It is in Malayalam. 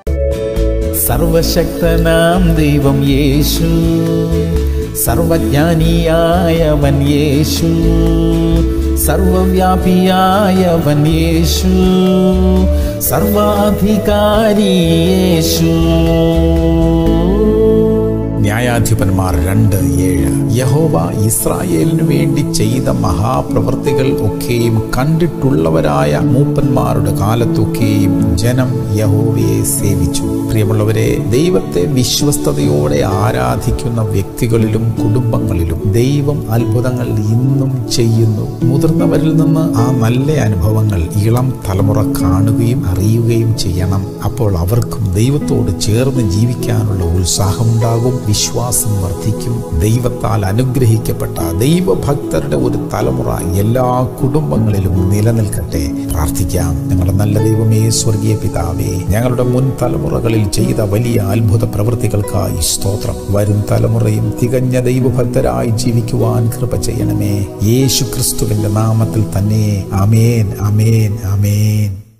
സർവശക്തനാം ദൈവം യേശു സർവജ്ഞാനിയായവൻ യേശു സർവവ്യാപിയായവൻ യേശു സർവാധികാരി യേശു ന്യായാധിപന്മാർ രണ്ട് ഏഴ് യഹോവ ഇസ്രായേലിനു വേണ്ടി ചെയ്ത മഹാപ്രവൃത്തികൾ ഒക്കെയും കണ്ടിട്ടുള്ളവരായ മൂപ്പന്മാരുടെ കാലത്തൊക്കെയും ജനം യഹോവയെ സേവിച്ചു പ്രിയമുള്ളവരെ ദൈവത്തെ വിശ്വസ്തയോടെ ആരാധിക്കുന്ന വ്യക്തികളിലും കുടുംബങ്ങളിലും ദൈവം അത്ഭുതങ്ങൾ ഇന്നും ചെയ്യുന്നു മുതിർന്നവരിൽ നിന്ന് ആ നല്ല അനുഭവങ്ങൾ ഇളം തലമുറ കാണുകയും അറിയുകയും ചെയ്യണം അപ്പോൾ അവർക്കും ദൈവത്തോട് ചേർന്ന് ജീവിക്കാനുള്ള ഉത്സാഹമുണ്ടാകും വിശ്വാസം വർദ്ധിക്കും ദൈവത്താൽ അനുഗ്രഹിക്കപ്പെട്ട ദൈവഭക്തരുടെ ഒരു തലമുറ എല്ലാ കുടുംബങ്ങളിലും നിലനിൽക്കട്ടെ പ്രാർത്ഥിക്കാം ഞങ്ങളുടെ നല്ല ദൈവമേ സ്വർഗീയ പിതാവേ ഞങ്ങളുടെ മുൻ തലമുറകളിൽ ചെയ്ത വലിയ അത്ഭുത പ്രവൃത്തികൾക്കായി സ്തോത്രം വരും തലമുറയും തികഞ്ഞ ദൈവഭക്തരായി ജീവിക്കുവാൻ കൃപ ചെയ്യണമേ യേശു ക്രിസ്തുവിന്റെ നാമത്തിൽ തന്നെ അമേൻ അമേൻ അമേൻ